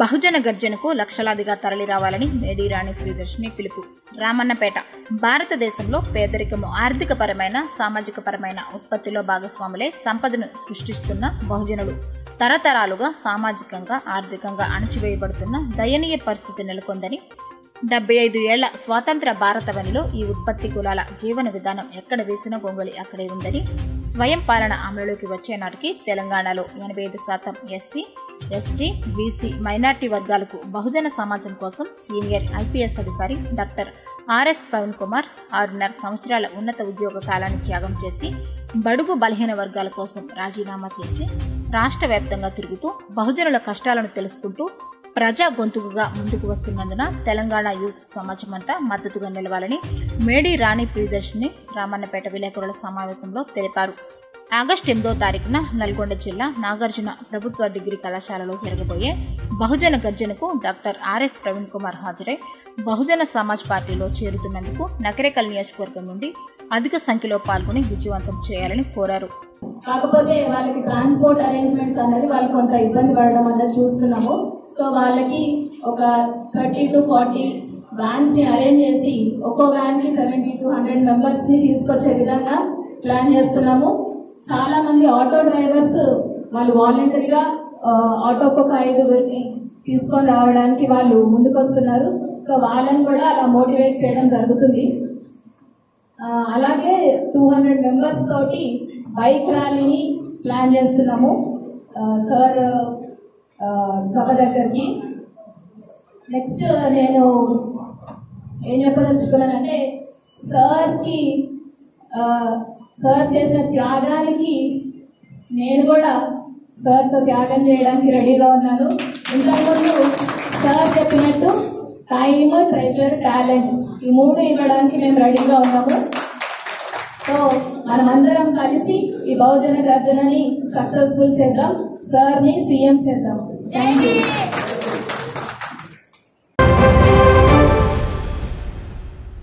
బహుజన గర్జనకు లక్షలాదిగా తరలి రావాలని మేడీ రాణి ప్రియదర్శిని పిలుపు రామన్నపేట భారతదేశంలో పేదరికము ఆర్థికపరమైన సామాజికపరమైన ఉత్పత్తిలో భాగస్వాములే సంపదను సృష్టిస్తున్న బహుజనులు తరతరాలుగా సామాజికంగా ఆర్థికంగా అణచివేయబడుతున్న దయనీయ పరిస్థితి నెలకొందని డెబ్బై ఐదు ఏళ్ల స్వాతంత్ర భారతవనిలో ఈ ఉత్పత్తి కులాల జీవన విధానం ఎక్కడ వేసిన గొంగలి అక్కడే ఉందని స్వయం పాలన అమలులోకి వచ్చే నాటికి తెలంగాణలో ఎనభై ఐదు శాతం ఎస్సీ ఎస్టీ బీసీ మైనార్టీ వర్గాలకు బహుజన సమాజం కోసం సీనియర్ ఐపీఎస్ అధికారి డాక్టర్ ఆర్ఎస్ ప్రవీణ్ కుమార్ ఆరున్నర సంవత్సరాల ఉన్నత ఉద్యోగ కాలాన్ని త్యాగం చేసి బడుగు బలహీన వర్గాల కోసం రాజీనామా చేసి రాష్ట్ర వ్యాప్తంగా తిరుగుతూ బహుజనుల కష్టాలను తెలుసుకుంటూ ప్రజా గొంతుకుగా ముందుకు వస్తున్నందున తెలంగాణ యూత్ సమాజం అంతా మద్దతుగా నిలవాలని మేడీ రాణి ప్రియదర్శిని రామన్నపేట విలేకరుల సమావేశంలో తెలిపారు ఆగస్టు ఎనిమిదో తారీఖున నల్గొండ జిల్లా నాగార్జున ప్రభుత్వ డిగ్రీ కళాశాలలో జరగబోయే బహుజన గర్జనకు డాక్టర్ ఆర్ఎస్ ప్రవీణ్ కుమార్ హాజరై బహుజన సమాజ్ పార్టీలో చేరుతున్నందుకు నకరేకల్ నియోజకవర్గం నుండి అధిక సంఖ్యలో పాల్గొని విజయవంతం చేయాలని కోరారు కాకపోతే వాళ్ళకి ట్రాన్స్పోర్ట్ అరేంజ్మెంట్స్ అనేది వాళ్ళు కొంత ఇబ్బంది పడడం అన్నది చూస్తున్నాము సో వాళ్ళకి ఒక థర్టీ టు ఫార్టీ వ్యాన్స్ ని అరేంజ్ చేసి ఒక్కో వ్యాన్ కి సెవెంటీ టు హండ్రెడ్ మెంబర్స్ ని తీసుకొచ్చే విధంగా ప్లాన్ చేస్తున్నాము చాలా మంది ఆటో డ్రైవర్స్ వాళ్ళు వాలంటరీగా ఆటోకి ఒక ఐదుగురిని తీసుకొని రావడానికి వాళ్ళు ముందుకు వస్తున్నారు సో వాళ్ళని కూడా అలా మోటివేట్ చేయడం జరుగుతుంది ఆ, అలాగే టూ హండ్రెడ్ మెంబర్స్ తోటి బైక్ ర్యాలీని ప్లాన్ చేస్తున్నాము ఆ, సార్ ఆ, సభ దగ్గరికి నెక్స్ట్ నేను ఏం చెప్పదలుచుకున్నానంటే సార్కి ఆ, సార్ చేసిన త్యాగానికి నేను కూడా సార్తో త్యాగం చేయడానికి రెడీగా ఉన్నాను ఇంతకుముందు సార్ చెప్పినట్టు టైమ్ ట్రెజర్ టాలెంట్ ఈ మూడు ఇవ్వడానికి మేము రెడీగా ఉన్నాము సో మనమందరం కలిసి ఈ బహుజన గర్జనని సక్సెస్ఫుల్ చేద్దాం సార్ని సీఎం చేద్దాం థ్యాంక్ యూ